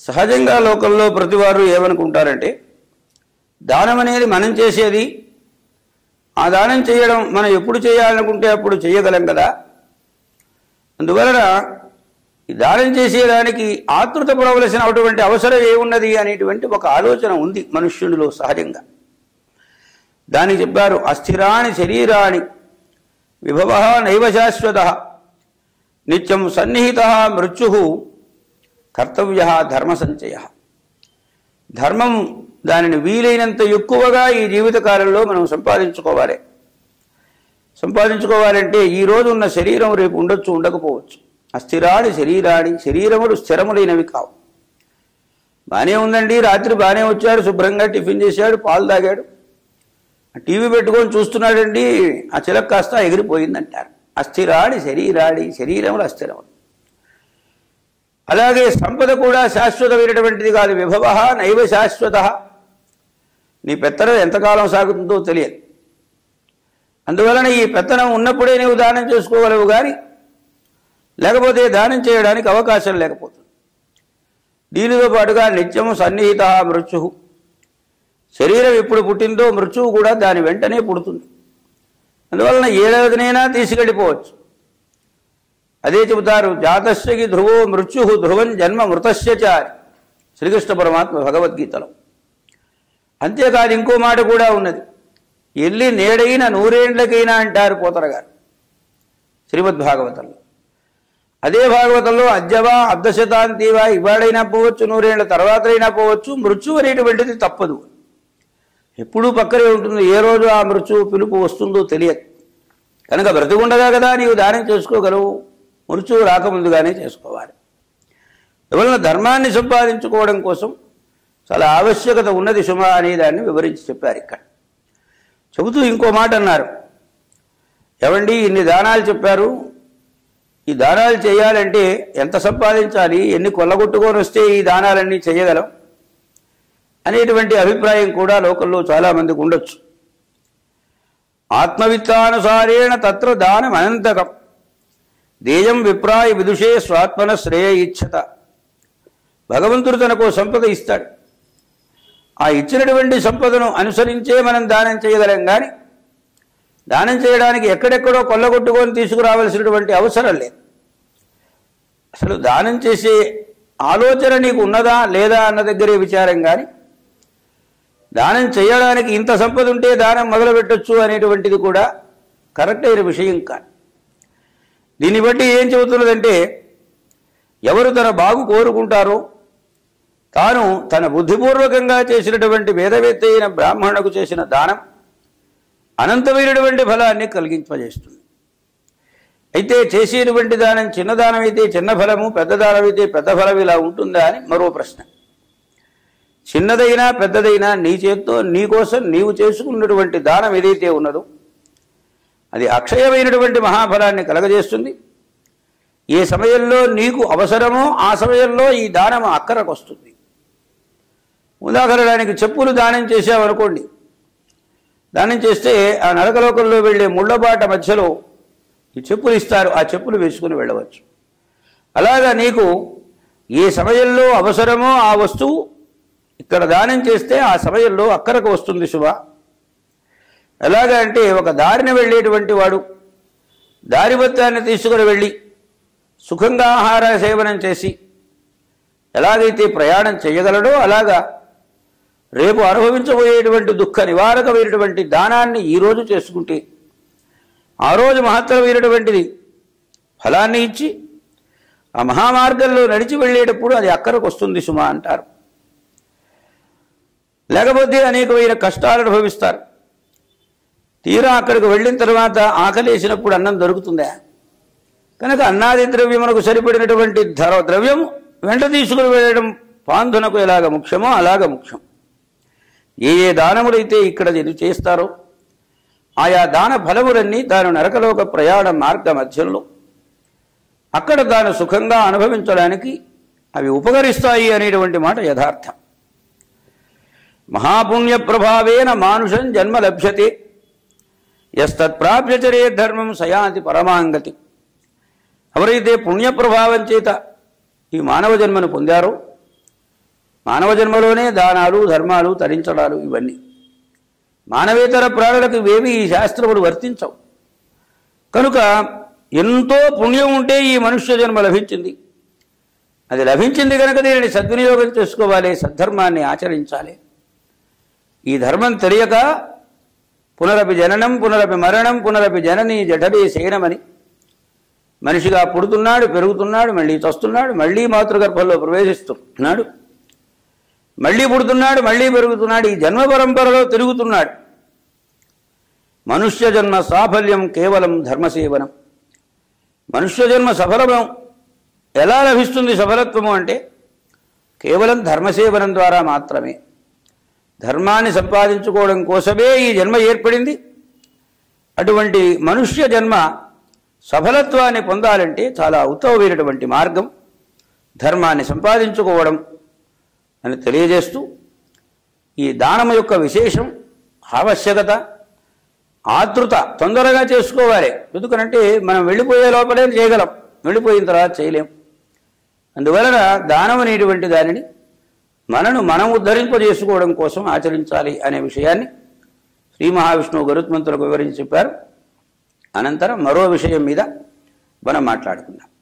సహజంగా లోకంలో ప్రతివారు ఏమనుకుంటారంటే దానం అనేది మనం చేసేది ఆ దానం చేయడం మనం ఎప్పుడు చేయాలనుకుంటే అప్పుడు చేయగలం కదా అందువలన ఈ దానం చేసేదానికి ఆతృత పడవలసిన అటువంటి అవసరం ఏమున్నది అనేటువంటి ఒక ఆలోచన ఉంది మనుష్యునిలో సహజంగా దానికి చెప్పారు అస్థిరాని శరీరాని విభవ నైవ శాశ్వత నిత్యం సన్నిహిత మృత్యు కర్తవ్య ధర్మ సంచయ ధర్మం దానిని వీలైనంత ఎక్కువగా ఈ జీవితకాలంలో మనం సంపాదించుకోవాలి సంపాదించుకోవాలంటే ఈ రోజు ఉన్న శరీరం రేపు ఉండొచ్చు ఉండకపోవచ్చు అస్థిరాడి శరీరాడి శరీరములు స్థిరములైనవి కావు బాగానే ఉందండి రాత్రి బాగానే వచ్చాడు శుభ్రంగా టిఫిన్ చేశాడు పాలు తాగాడు టీవీ పెట్టుకొని చూస్తున్నాడండి ఆ చిలక కాస్త ఎగిరిపోయిందంటారు అస్థిరాడి శరీరాడి శరీరములు అస్థిరములు అలాగే సంపద కూడా శాశ్వతమైనటువంటిది కాదు విభవ నైవ శాశ్వత నీ పెత్తనం ఎంతకాలం సాగుతుందో తెలియదు అందువలన ఈ పెత్తనం ఉన్నప్పుడే నీవు దానం చేసుకోగలవు కానీ లేకపోతే దానం చేయడానికి అవకాశం లేకపోతుంది దీనితో పాటుగా నిత్యం సన్నిహిత మృత్యు శరీరం ఎప్పుడు పుట్టిందో మృత్యువు కూడా దాని వెంటనే పుడుతుంది అందువలన ఏడాదినైనా తీసుకెళ్ళిపోవచ్చు అదే చెబుతారు జాతస్యకి ధ్రువో మృత్యు ధ్రువం జన్మ మృతస్య చారి శ్రీకృష్ణ పరమాత్మ భగవద్గీతలో అంతేకాదు ఇంకో మాట కూడా ఉన్నది ఎల్లి నేడైన నూరేండ్లకైనా అంటారు పోతర గారు శ్రీమద్ భాగవతంలో అదే భాగవతంలో అద్యవా అర్ధశతాంతివా ఇవాడైనా పోవచ్చు నూరేళ్ల తర్వాత అయినా పోవచ్చు మృత్యు అనేటువంటిది తప్పదు ఎప్పుడూ పక్కనే ఉంటుంది ఏ రోజు ఆ మృత్యువు పిలుపు వస్తుందో తెలియదు కనుక బ్రతికుండగా కదా నీవు దానం చేసుకోగలవు మృత్యువు రాకముందుగానే చేసుకోవాలి ఎవరైనా ధర్మాన్ని సంపాదించుకోవడం కోసం చాలా ఆవశ్యకత ఉన్నది సుమ అనే దాన్ని వివరించి చెప్పారు ఇక్కడ చెబుతూ ఇంకో మాట అన్నారు ఏమండి ఇన్ని దానాలు చెప్పారు ఈ దానాలు చేయాలంటే ఎంత సంపాదించాలి ఎన్ని కొల్లగొట్టుకొని వస్తే ఈ దానాలన్నీ చేయగలం అనేటువంటి అభిప్రాయం కూడా లోకల్లో చాలామందికి ఉండొచ్చు ఆత్మవిత్తానుసారేణ తత్ర దానం అనంతకం దేయం విప్రాయ విదుషే స్వాత్మన శ్రేయ ఇచ్చత భగవంతుడు తనకు సంపద ఇస్తాడు ఆ ఇచ్చినటువంటి సంపదను అనుసరించే మనం దానం చేయగలం కానీ దానం చేయడానికి ఎక్కడెక్కడో కొల్లగొట్టుకొని తీసుకురావాల్సినటువంటి అవసరం లేదు అసలు దానం చేసే ఆలోచన నీకు ఉన్నదా లేదా అన్న దగ్గరే విచారం కానీ దానం చేయడానికి ఇంత సంపద ఉంటే దానం మొదలు పెట్టొచ్చు అనేటువంటిది కూడా కరెక్ట్ అయిన విషయం కాదు దీన్ని బట్టి ఏం చెబుతున్నదంటే ఎవరు తన బాగు కోరుకుంటారో తాను తన బుద్ధిపూర్వకంగా చేసినటువంటి వేదవేత్త అయిన బ్రాహ్మణులకు చేసిన దానం అనంతమైనటువంటి ఫలాన్ని కలిగింపజేస్తుంది అయితే చేసేటువంటి దానం చిన్న దానం అయితే చిన్న ఫలము పెద్ద దానం అయితే పెద్ద ఫలం ఇలా ఉంటుందా అని మరో ప్రశ్న చిన్నదైనా పెద్దదైనా నీ చేత్తో నీ కోసం నీవు చేసుకున్నటువంటి దానం ఏదైతే ఉన్నదో అది అక్షయమైనటువంటి మహాఫలాన్ని కలగజేస్తుంది ఏ సమయంలో నీకు అవసరమో ఆ సమయంలో ఈ దానం అక్కరకు వస్తుంది ఉదాహరణకి చెప్పులు దానం చేసావనుకోండి దానం చేస్తే ఆ నరకలోకంలో వెళ్ళే ముళ్ళబాట మధ్యలో ఈ చెప్పులు ఇస్తారు ఆ చెప్పులు వేసుకుని వెళ్ళవచ్చు అలాగా నీకు ఏ సమయంలో అవసరమో ఆ వస్తువు ఇక్కడ దానం చేస్తే ఆ సమయంలో అక్కరకు వస్తుంది శుభ ఎలాగా అంటే ఒక దారిన వెళ్ళేటువంటి వాడు దారి బత్తాన్ని తీసుకుని వెళ్ళి సుఖంగా ఆహార సేవనం చేసి ఎలాగైతే ప్రయాణం చేయగలడో అలాగా రేపు అనుభవించబోయేటువంటి దుఃఖ నివారకమైనటువంటి దానాన్ని ఈరోజు చేసుకుంటే ఆ రోజు మహత్తరమైనటువంటిది ఫలాన్ని ఇచ్చి ఆ మహామార్గంలో నడిచి వెళ్ళేటప్పుడు అది అక్కడికి వస్తుంది సుమా అంటారు లేకపోతే అనేకమైన కష్టాలు అనుభవిస్తారు తీరా అక్కడికి వెళ్ళిన తర్వాత ఆకలేసినప్పుడు అన్నం దొరుకుతుందా కనుక అన్నాది ద్రవ్యమునకు సరిపడినటువంటి ధర ద్రవ్యం వెంట తీసుకుని వెళ్ళడం పాంధునకు ఎలాగ ముఖ్యమో అలాగ ముఖ్యం ఏ ఏ దానములైతే ఇక్కడ ఇది చేస్తారో ఆయా దాన ఫలములన్నీ తాను నరకలోక ప్రయాణ మార్గ మధ్యంలో అక్కడ తాను సుఖంగా అనుభవించడానికి అవి ఉపకరిస్తాయి అనేటువంటి మాట యథార్థం మహాపుణ్య ప్రభావేన మానుషం జన్మ లభ్యతే యస్తత్ప్రాప్యచరే ధర్మం సయాతి పరమాంగతి ఎవరైతే పుణ్య ప్రభావం చేత ఈ మానవ జన్మను పొందారో మానవ జన్మలోనే దానాలు ధర్మాలు తరించడాలు ఇవన్నీ మానవేతర ప్రాణులకు ఇవేవి ఈ శాస్త్రములు వర్తించవు కనుక ఎంతో పుణ్యం ఉంటే ఈ మనుష్య జన్మ లభించింది అది లభించింది కనుక దీనిని సద్వినియోగం చేసుకోవాలి సద్ధర్మాన్ని ఆచరించాలి ఈ ధర్మం తెలియక పునరపి జననం పునరపి మరణం పునరపి జనని జఠరీ శయనమని మనిషిగా పుడుతున్నాడు పెరుగుతున్నాడు మళ్ళీ చస్తున్నాడు మళ్ళీ మాతృగర్భంలో ప్రవేశిస్తున్నాడు మళ్ళీ పుడుతున్నాడు మళ్ళీ పెరుగుతున్నాడు ఈ జన్మ పరంపరలో తిరుగుతున్నాడు మనుష్య జన్మ సాఫల్యం కేవలం ధర్మసేవనం మనుష్య జన్మ సఫలం ఎలా లభిస్తుంది సఫలత్వము అంటే కేవలం ధర్మసేవనం ద్వారా మాత్రమే ధర్మాన్ని సంపాదించుకోవడం కోసమే ఈ జన్మ ఏర్పడింది అటువంటి మనుష్య జన్మ సఫలత్వాన్ని పొందాలంటే చాలా ఉత్తమమైనటువంటి మార్గం ధర్మాన్ని సంపాదించుకోవడం అని తెలియజేస్తూ ఈ దానము యొక్క విశేషం ఆవశ్యకత ఆతృత తొందరగా చేసుకోవాలి ఎందుకనంటే మనం వెళ్ళిపోయే లోపలే చేయగలం వెళ్ళిపోయిన తర్వాత చేయలేం అందువలన దానం అనేటువంటి దానిని మనను మనం ఉద్ధరింపజేసుకోవడం కోసం ఆచరించాలి అనే విషయాన్ని శ్రీ మహావిష్ణువు గరుత్మంతులకు వివరించి చెప్పారు అనంతరం మరో విషయం మీద మనం మాట్లాడుకుందాం